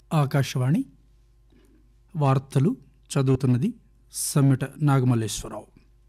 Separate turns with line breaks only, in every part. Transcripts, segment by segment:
ఆకాశవాణి వార్తలు చదువుతున్నది సమ్మిట నాగమల్లేశ్వరరావు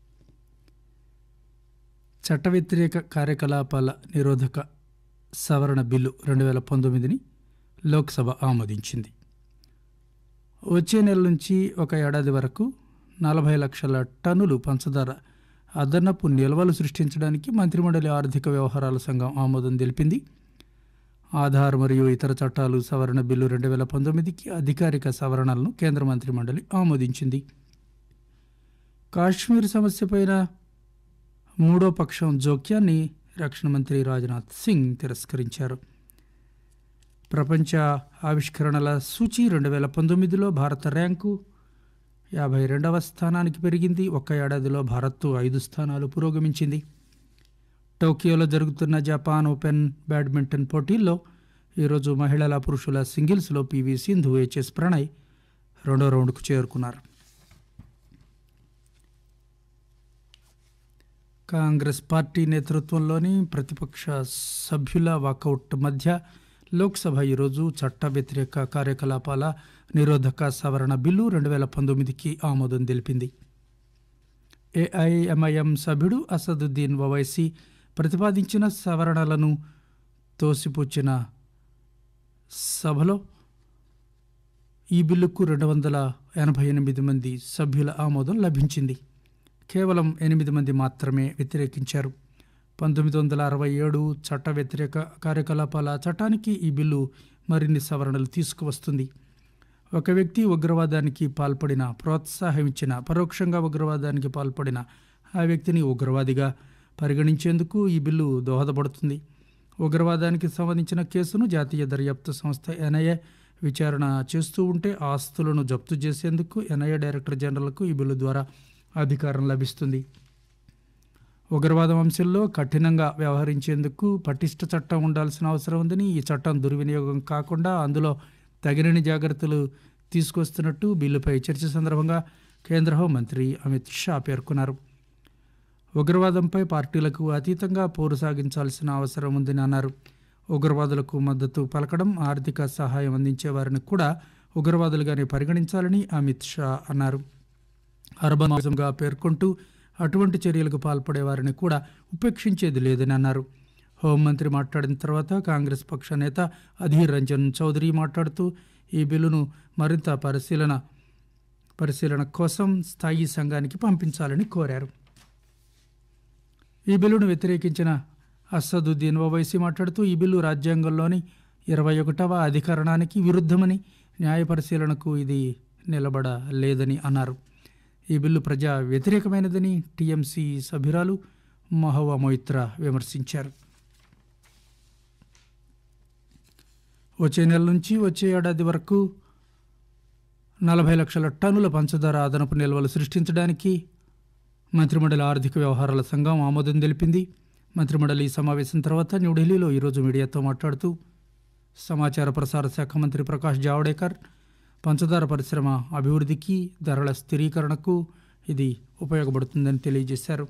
చట్ట వ్యతిరేక కార్యకలాపాల నిరోధక సవరణ బిల్లు రెండు వేల పంతొమ్మిదిని లోక్సభ ఆమోదించింది వచ్చే నెల నుంచి ఒక ఏడాది వరకు నలభై లక్షల టన్నులు పంచదార అదనపు నిల్వలు సృష్టించడానికి మంత్రిమండలి ఆర్థిక వ్యవహారాల సంఘం ఆమోదం తెలిపింది ఆధార్ మరియు ఇతర చట్టాలు సవరణ బిల్లు రెండు వేల పంతొమ్మిదికి అధికారిక సవరణలను కేంద్ర మంత్రిమండలి ఆమోదించింది కాశ్మీర్ సమస్యపైన మూడో పక్షం జోక్యాన్ని రక్షణ మంత్రి రాజ్నాథ్ సింగ్ తిరస్కరించారు ప్రపంచ ఆవిష్కరణల సూచి రెండు వేల పంతొమ్మిదిలో భారత ర్యాంకు యాభై రెండవ స్థానానికి పెరిగింది ఒక్క ఏడాదిలో భారత్ ఐదు స్థానాలు పురోగమించింది టోకియోలో జరుగుతున్న జపాన్ ఓపెన్ బ్యాడ్మింటన్ పోటీల్లో ఈరోజు మహిళల పురుషుల సింగిల్స్లో పివి సింధు హెచ్ఎస్ ప్రణయ్ రెండో రౌండ్కు చేరుకున్నారు కాంగ్రెస్ పార్టీ నేతృత్వంలోని ప్రతిపక్ష సభ్యుల వాకౌట్ మధ్య లోక్సభ ఈరోజు చట్ట వ్యతిరేక కార్యకలాపాల నిరోధక సవరణ బిల్లు రెండు వేల పంతొమ్మిదికి ఆమోదం తెలిపింది ఏఐఎంఐఎం సభ్యుడు అసదుద్దీన్ ఓవైసీ ప్రతిపాదించిన సవరణలను తోసిపుచ్చిన సభలో ఈ బిల్లుకు రెండు వందల ఎనభై ఎనిమిది మంది సభ్యుల ఆమోదం లభించింది కేవలం ఎనిమిది మంది మాత్రమే వ్యతిరేకించారు పంతొమ్మిది వందల అరవై ఏడు చట్ట వ్యతిరేక కార్యకలాపాల చట్టానికి ఈ బిల్లు మరిన్ని సవరణలు తీసుకువస్తుంది ఒక వ్యక్తి ఉగ్రవాదానికి పాల్పడిన ప్రోత్సాహమించిన పరోక్షంగా ఉగ్రవాదానికి పాల్పడిన ఆ వ్యక్తిని ఉగ్రవాదిగా పరిగణించేందుకు ఈ బిల్లు దోహదపడుతుంది ఉగ్రవాదానికి సంబంధించిన కేసును జాతీయ దర్యాప్తు సంస్థ ఎన్ఐఏ విచారణ చేస్తూ ఉంటే ఆస్తులను జప్తు చేసేందుకు ఎన్ఐఏ డైరెక్టర్ జనరల్కు ఈ బిల్లు ద్వారా అధికారం లభిస్తుంది ఉగ్రవాదం అంశంలో కఠినంగా వ్యవహరించేందుకు పటిష్ట చట్టం ఉండాల్సిన అవసరం ఉందని ఈ చట్టం దుర్వినియోగం కాకుండా అందులో తగినన్ని జాగ్రత్తలు తీసుకొస్తున్నట్టు బిల్లుపై చర్చ సందర్భంగా కేంద్ర హోంమంత్రి అమిత్ షా పేర్కొన్నారు ఉగ్రవాదంపై పార్టీలకు అతీతంగా పోరు సాగించాల్సిన అవసరం ఉందని అన్నారు ఉగ్రవాదులకు మద్దతు పలకడం ఆర్థిక సహాయం అందించే వారిని కూడా ఉగ్రవాదులుగానే పరిగణించాలని అమిత్ షా అన్నారు అర్బనిజంగా పేర్కొంటూ అటువంటి చర్యలకు పాల్పడే వారిని కూడా ఉపేక్షించేది లేదని అన్నారు హోంమంత్రి మాట్లాడిన తర్వాత కాంగ్రెస్ పక్ష నేత అధీర్ రంజన్ చౌదరి మాట్లాడుతూ ఈ బిల్లును మరింత పరిశీలన పరిశీలన కోసం స్థాయి సంఘానికి పంపించాలని కోరారు ఈ బిల్లును వ్యతిరేకించిన అసదుద్దీన్ ఓవైసీ మాట్లాడుతూ ఈ బిల్లు రాజ్యాంగంలోని ఇరవై ఒకటవ అధికరణానికి విరుద్ధమని న్యాయ పరిశీలనకు ఇది నిలబడలేదని అన్నారు ఈ బిల్లు ప్రజా వ్యతిరేకమైనదని టీఎంసీ సభ్యురాలు మహువా మొయిత్రా విమర్శించారు వచ్చే నెల నుంచి వచ్చే ఏడాది వరకు నలభై లక్షల టన్నుల పంచదార అదనపు నిల్వలు సృష్టించడానికి మంత్రిమండలి ఆర్థిక వ్యవహారాల సంఘం ఆమోదం తెలిపింది మంత్రిమండలి సమావేశం తర్వాత న్యూఢిల్లీలో ఈరోజు మీడియాతో మాట్లాడుతూ సమాచార ప్రసార శాఖ మంత్రి ప్రకాష్ జావడేకర్ పంచదార పరిశ్రమ అభివృద్ధికి ధరల స్థిరీకరణకు ఇది ఉపయోగపడుతుందని తెలియజేశారు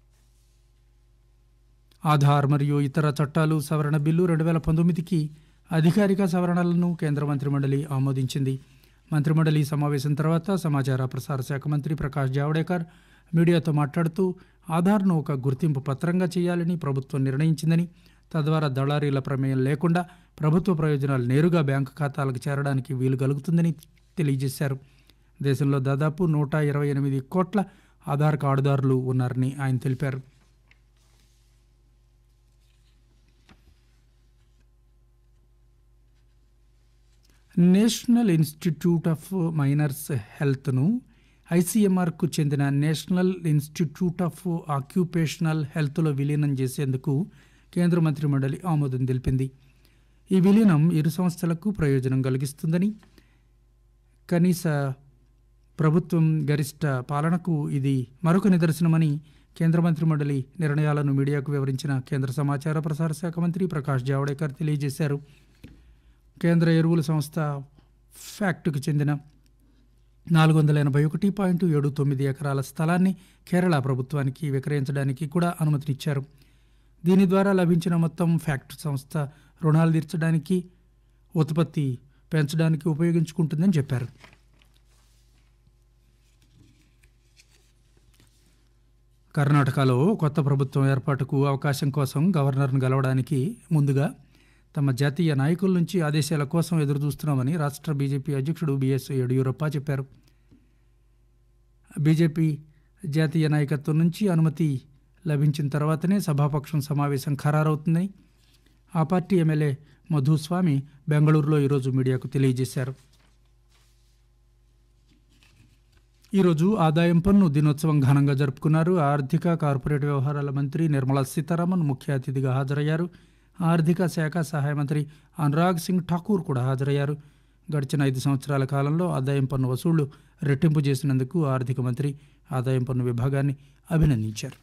ఆధార్ మరియు ఇతర చట్టాలు సవరణ బిల్లు రెండు వేల పంతొమ్మిదికి అధికారిక సవరణలను కేంద్ర మంత్రిమండలి ఆమోదించింది మంత్రిమండలి సమావేశం తర్వాత సమాచార ప్రసార శాఖ మంత్రి ప్రకాష్ జావడేకర్ మీడియాతో మాట్లాడుతూ ఆధార్ను ఒక గుర్తింపు పత్రంగా చేయాలని ప్రభుత్వం నిర్ణయించిందని తద్వారా దళారీల ప్రమేయం లేకుండా ప్రభుత్వ ప్రయోజనాలు నేరుగా బ్యాంకు ఖాతాలకు చేరడానికి వీలు కలుగుతుందని తెలియజేశారు దేశంలో దాదాపు నూట ఇరవై ఎనిమిది కోట్ల ఆధార్ కార్డుదారులు ఉన్నారని ఆయన తెలిపారు నేషనల్ ఇన్స్టిట్యూట్ ఆఫ్ మైనర్స్ హెల్త్ను ఐసీఎంఆర్కు చెందిన నేషనల్ ఇన్స్టిట్యూట్ ఆఫ్ ఆక్యుపేషనల్ హెల్త్లో విలీనం చేసేందుకు కేంద్ర మంత్రిమండలి ఆమోదం తెలిపింది ఈ విలీనం ఇరు సంస్థలకు ప్రయోజనం కలిగిస్తుందని కనీస ప్రభుత్వం గరిష్ట పాలనకు ఇది మరొక నిదర్శనమని కేంద్ర మంత్రిమండలి నిర్ణయాలను మీడియాకు వివరించిన కేంద్ర సమాచార ప్రసార శాఖ మంత్రి ప్రకాష్ జావడేకర్ తెలియజేశారు కేంద్ర ఎరువుల సంస్థ ఫ్యాక్ట్కు చెందిన నాలుగు వందల ఎనభై ఒకటి పాయింట్ ఏడు తొమ్మిది ఎకరాల స్థలాన్ని కేరళ ప్రభుత్వానికి విక్రయించడానికి కూడా అనుమతినిచ్చారు దీని ద్వారా లభించిన మొత్తం ఫ్యాక్ట్ సంస్థ రుణాలు తీర్చడానికి ఉత్పత్తి పెంచడానికి ఉపయోగించుకుంటుందని చెప్పారు కర్ణాటకలో కొత్త ప్రభుత్వం ఏర్పాటుకు అవకాశం కోసం గవర్నర్ను గెలవడానికి ముందుగా తమ జాతీయ నాయకుల నుంచి ఆదేశాల కోసం ఎదురుచూస్తున్నామని రాష్ట్ర బీజేపీ అధ్యక్షుడు బీఎస్ యడియూరప్ప చెప్పారు బీజేపీ జాతీయ నాయకత్వం నుంచి అనుమతి లభించిన తర్వాతనే సభాపక్షం సమావేశం ఖరారవుతుందని ఆ పార్టీ ఎమ్మెల్యే మధుస్వామి బెంగళూరులో ఈరోజు మీడియాకు తెలియజేశారు ఈరోజు ఆదాయం పన్ను దినోత్సవం ఘనంగా జరుపుకున్నారు ఆర్థిక కార్పొరేట్ వ్యవహారాల మంత్రి నిర్మలా సీతారామన్ ముఖ్య అతిథిగా హాజరయ్యారు ఆర్థిక శాఖ సహాయ మంత్రి అనురాగ్ సింగ్ ఠాకూర్ కూడా హాజరయ్యారు గడిచిన ఐదు సంవత్సరాల కాలంలో ఆదాయం పన్ను వసూళ్లు రెట్టింపు చేసినందుకు ఆర్థిక మంత్రి ఆదాయం పన్ను విభాగాన్ని అభినందించారు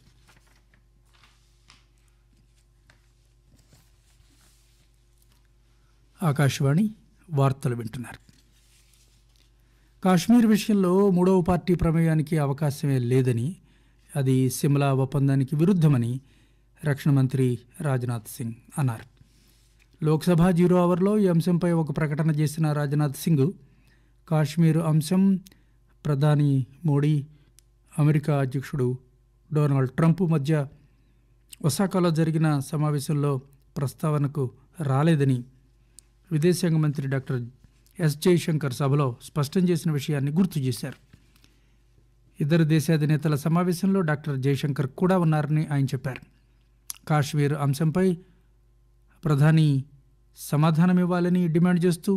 ఆకాశవాణి వార్తలు వింటున్నారు కాశ్మీర్ విషయంలో మూడవ పార్టీ ప్రమేయానికి అవకాశమే లేదని అది సిమ్లా ఒప్పందానికి విరుద్ధమని రక్షణ మంత్రి రాజ్నాథ్ సింగ్ అన్నారు లోక్సభ జీరో అవర్లో ఈ అంశంపై ఒక ప్రకటన చేసిన రాజ్నాథ్ సింగ్ కాశ్మీర్ అంశం ప్రధాని మోడీ అమెరికా అధ్యక్షుడు డొనాల్డ్ ట్రంప్ మధ్య ఒసాకాలో జరిగిన సమావేశంలో ప్రస్తావనకు రాలేదని విదేశాంగ మంత్రి డాక్టర్ ఎస్ జయశంకర్ సభలో స్పష్టం చేసిన విషయాన్ని గుర్తు చేశారు ఇద్దరు దేశాధినేతల సమావేశంలో డాక్టర్ జయశంకర్ కూడా ఉన్నారని ఆయన చెప్పారు కాశ్మీర్ అంశంపై ప్రధాని సమాధానమివ్వాలని డిమాండ్ చేస్తూ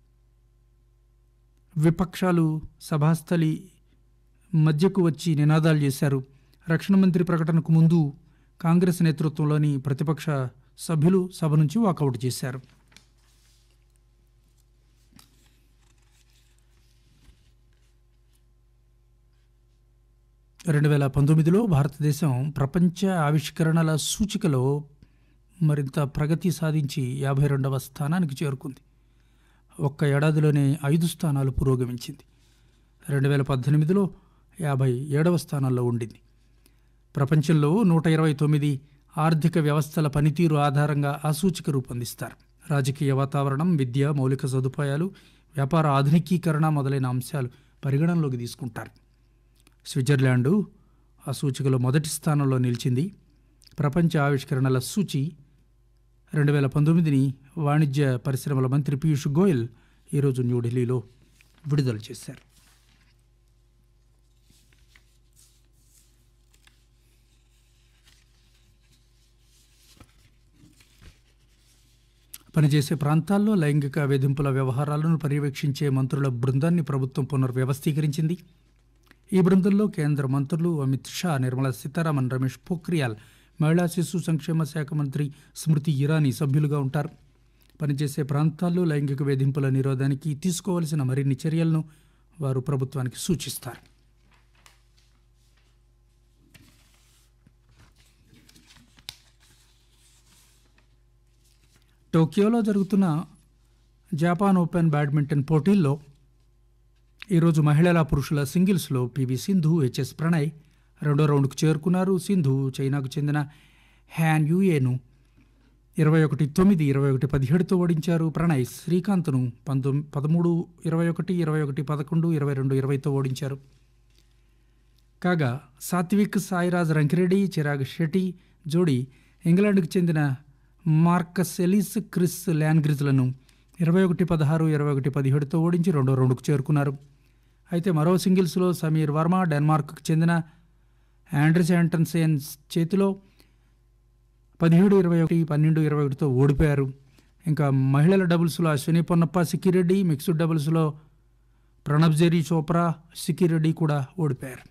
విపక్షాలు సభాస్థలి మధ్యకు వచ్చి నినాదాలు చేశారు రక్షణ మంత్రి ప్రకటనకు ముందు కాంగ్రెస్ నేతృత్వంలోని ప్రతిపక్ష సభ్యులు సభ నుంచి వాకౌట్ చేశారు రెండు వేల పంతొమ్మిదిలో భారతదేశం ప్రపంచ ఆవిష్కరణల సూచికలో మరింత ప్రగతి సాధించి యాభై రెండవ స్థానానికి చేరుకుంది ఒక్క ఏడాదిలోనే ఐదు స్థానాలు పురోగమించింది రెండు వేల పద్దెనిమిదిలో యాభై ఏడవ స్థానంలో ఉండింది ప్రపంచంలో నూట ఇరవై తొమ్మిది ఆర్థిక వ్యవస్థల పనితీరు ఆధారంగా ఆ సూచిక రూపొందిస్తారు రాజకీయ వాతావరణం విద్య మౌలిక సదుపాయాలు వ్యాపార ఆధునికీకరణ మొదలైన అంశాలు పరిగణనలోకి తీసుకుంటారు స్విట్జర్లాండు ఆ సూచికలో మొదటి స్థానంలో నిలిచింది ప్రపంచ ఆవిష్కరణల సూచి రెండు వేల పంతొమ్మిదిని వాణిజ్య పరిశ్రమల మంత్రి పీయూష్ గోయల్ ఈరోజు న్యూఢిల్లీలో విడుదల చేశారు పనిచేసే ప్రాంతాల్లో లైంగిక వేధింపుల వ్యవహారాలను పర్యవేక్షించే మంత్రుల బృందాన్ని ప్రభుత్వం పునర్వ్యవస్థీకరించింది ఈ బృందంలో కేంద్ర మంత్రులు అమిత్ షా నిర్మలా సీతారామన్ రమేష్ పోఖ్రియాల్ మహిళా శిశు సంక్షేమ శాఖ మంత్రి స్మృతి ఇరానీ సభ్యులుగా ఉంటారు పనిచేసే ప్రాంతాల్లో లైంగిక వేధింపుల నిరోధానికి తీసుకోవలసిన మరిన్ని చర్యలను వారు ప్రభుత్వానికి సూచిస్తారు టోక్యోలో జరుగుతున్న జపాన్ ఓపెన్ బ్యాడ్మింటన్ పోటీల్లో ఈరోజు మహిళల పురుషుల సింగిల్స్లో పివి సింధు హెచ్ఎస్ ప్రణయ్ రెండో రౌండ్కు చేరుకున్నారు సింధు చైనాకు చెందిన హ్యాన్ యూఏను ఇరవై ఒకటి తొమ్మిది ఇరవై ఒకటి పదిహేడుతో ఓడించారు ప్రణయ్ శ్రీకాంత్ను పంతొమ్మిది పదమూడు ఇరవై ఒకటి ఇరవై ఒకటి పదకొండు ఇరవై రెండు ఇరవైతో ఓడించారు కాగా సాత్విక్ సాయిరాజ్ రంకిరెడ్డి చిరాగ్ షెట్టి జోడీ ఇంగ్లాండ్కు చెందిన మార్కస్ ఎలిస్ క్రిస్ ల్యాన్గ్రిజ్లను ఇరవై ఒకటి పదహారు ఇరవై ఒకటి పదిహేడుతో ఓడించి రెండో రౌండ్కు చేరుకున్నారు అయితే మరో సింగిల్స్లో సమీర్ వర్మ డెన్మార్క్కు చెందిన ఆండ్రిస్ యాంటన్సేన్ చేతిలో పదిహేడు ఇరవై ఒకటి పన్నెండు ఇరవై ఒకటితో ఓడిపోయారు ఇంకా మహిళల డబుల్స్లో అశ్విని పొన్నప్ప సిక్కిరెడ్డి మిక్స్డ్ డబుల్స్లో ప్రణబ్ జెరీ చోప్రా సిక్కిరెడ్డి కూడా ఓడిపోయారు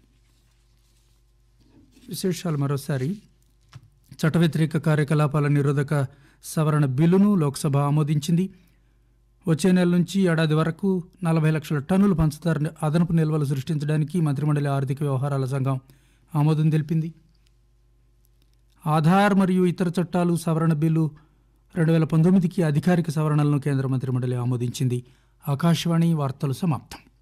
విశేషాలు మరోసారి చట్ట వ్యతిరేక కార్యకలాపాల నిరోధక సవరణ బిల్లును లోక్సభ ఆమోదించింది వచ్చే నెల నుంచి ఏడాది వరకు నలభై లక్షల టన్నుల పంచదార అదనపు నిల్వలు సృష్టించడానికి మంత్రిమండలి ఆర్థిక వ్యవహారాల సంఘం ఆమోదం తెలిపింది ఆధార్ మరియు ఇతర చట్టాలు సవరణ బిల్లు రెండు వేల పంతొమ్మిదికి అధికారిక సవరణలను కేంద్ర మంత్రిమండలి ఆమోదించింది ఆకాశవాణి వార్తలు సమాప్తం